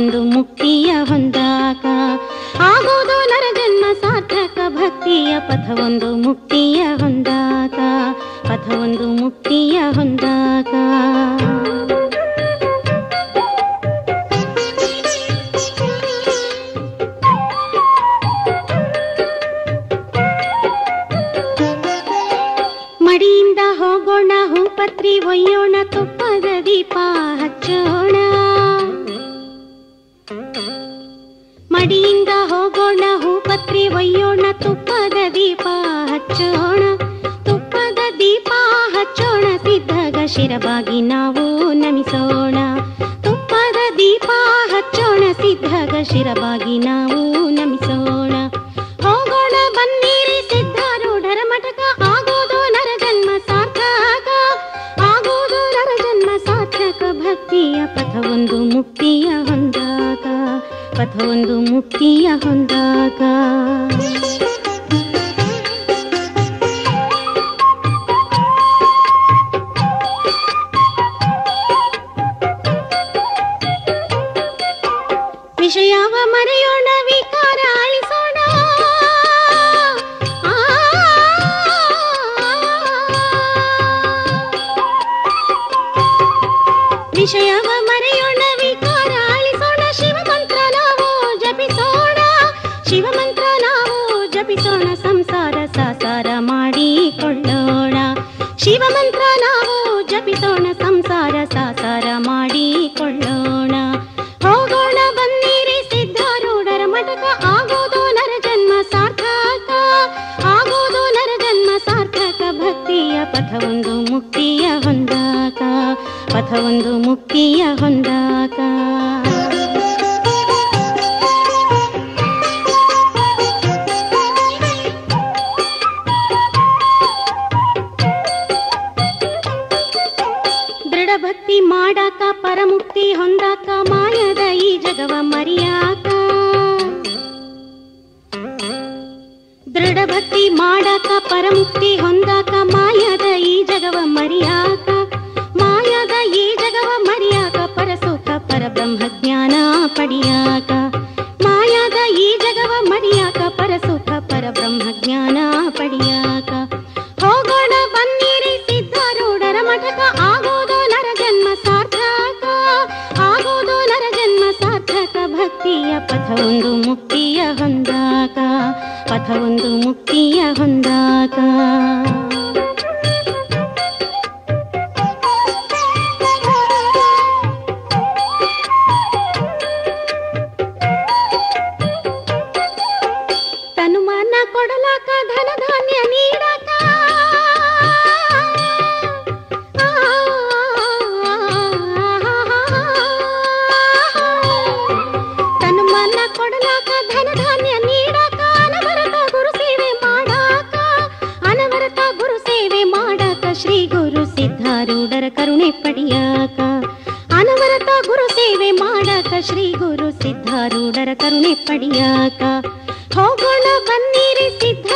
ಪಥವೊಂದು ಮುಕ್ತಿಯ ಹೊಂದಾಕ ಆಗೋದು ನರಜನ್ಮ ಸಾರ್ಥಕ ಭಕ್ತಿಯ ಪಥವೊಂದು ಮುಕ್ತಿಯ ಹೊಂದಾಕ ಪಥವೊಂದು ಮುಕ್ತಿಯ ಹೊಂದಾಕ ಮಡಿಯಿಂದ ಹೋಗೋಣ ಹೂಪತ್ರಿ ಒಯ್ಯೋಣ ತುಪ್ಪದ ದೀಪ ಹಚ್ಚೋಣ ಮಡಿಯಿಂದ ಹೋಗೋಣ ಹೂಪತ್ರಿ ಒಯ್ಯೋಣ ತುಪ್ಪದ ದೀಪ ಹಚ್ಚೋಣ ತುಪ್ಪದ ದೀಪ ಹಚ್ಚೋಣ ಸಿದ್ಧಗ ಶಿರಬಾಗಿ ನಾವು ನಮಿಸೋಣ ತುಪ್ಪದ ದೀಪ ಹಚ್ಚೋಣ ಸಿದ್ಧಗ ಶಿರಬಾಗಿ ನಾವು ನಮಿಸೋಣ ಹೋಗೋಣ ಬನ್ನಿರಿ ಸಿದ್ಧಾರೂಢರ ಮಠಕ ಆಗೋದು ನರ ಜನ್ಮ ಸಾರ್ಥಕ ಆಗೋದು ನರ ಜನ್ಮ ಸಾರ್ಥಕ ಭಕ್ತಿಯ ಪಥವೊಂದು ಮುಕ್ತಿಯ ಹೊಂದಾಕ ಪಥವೊಂದು ಮುಕ್ತಿಯ ಹೊಂದಾಕ ವಿಷಯವ ಮರೆಯೋಣ ವಿಕಾರ ಅಳಿಸೋಣ ಆ, ವಿಷಯವ ಮರೆಯೋಣ ವಿಕಾರ ಅಳಿಸೋಣ ಶಿವ ಮಂತ್ರ ನಾವು ಜಪಿಸೋಣ ಶಿವ ಮಂತ್ರ ನಾವು ಜಪಿಸೋಣ ಸಂಸಾರ ಸಾಸಾರ ಮಾಡಿಕೊಳ್ಳೋಣ ಶಿವ ಮಂತ್ರ ನಾವು ಜಪಿಸೋಣ ಸಂಸಾರ ಸಾಸಾರ ಮಾಡಿಕೊಳ್ಳೋಣ ಹೋಗೋಣ ಬನ್ನಿರಿ ಸಿದ್ಧಾರೂಢರ ಮಠಕ ಆಗೋದು ನರ ಜನ್ಮ ಸಾರ್ಥಕ ಆಗೋದು ನರ ಜನ್ಮ ಸಾರ್ಥಕ ಭಕ್ತಿಯ ಪಥವೊಂದು ಮುಕ್ತಿಯ ಹೊಂದಾಕ ಪಥವೊಂದು ಮುಕ್ತಿಯ ಹೊಂದಾಕ ದೃಢ ಭಕ್ತಿ ಮಾಡಾಕ ಪರಮುಕ್ತಿ ಹೊಂದಾಕ ಮಾಯದ ಈ ಜಗವ ಮರಿಯಾಕ ದೃಢ ಭಕ್ತಿ ಮಾಡಾಕ ಪರಮುಕ್ತಿ ಹೊಂದಾಕ ಮಾಯದ ಈ ಜಗವ ಮರಿಯಾಕ ಮಾಯದ ಈ ಜಗವ ಮರಿಯಾಕ ಪರಸುಖ ಪರಬ್ರಹ್ಮ ಜ್ಞಾನ ಪಡಿಯಾಕ ಮಾಯದ ಈ ಜಗವ ಮರಿಯಾಕ ಪರಸುಖ ಪರಬ್ರಹ್ಮ ಜ್ಞಾನ ಪಡಿಯಾಕ ಹೋಗೋಣ ಬನ್ನಿರಿ ಸಿದ್ಧಾರೂಢರ ಮಠಕ ಆಗೋದು ನರ ಜನ್ಮ ಸಾರ್ಥಕ ಆಗೋದು ನರ ಜನ್ಮ ಸಾರ್ಥಕ ಭಕ್ತಿಯ ಪಥವೊಂದು ಮುಕ್ತಿಯ ಹೊಂದಾಕ ಪಥವೊಂದು ಮುಕ್ತಿಯ ಹೊಂದಾಕ ತನುಮಾನ ಕೊಡಲಾಕ ಧನ ಧಾನ್ಯ ನೀಡಕ ತನುಮಾನ ಕೊಡಲಾಕ ಧನ ಧಾನ್ಯ ನೀಡಕ ಅನವರತ ಗುರು ಸೇವೆ ಮಾಡಾಕ ಅನವರತ ಗುರು ಸೇವೆ ಮಾಡಾಕ ಶ್ರೀ ಗುರು ಸಿದ್ಧಾರೂಢರ ಕರುಣೆ ಪಡಿಯಾಕ ಅನವರತ ಗುರು ಸೇವೆ ಮಾಡಾಕ ಶ್ರೀ ಗುರು ಸಿದ್ಧಾರೂಢರ ಕರುಣೆ ಪಡಿಯಾಕ ಹೋಗೋಣ ಬನ್ನಿರಿ ಸಿದ್ಧ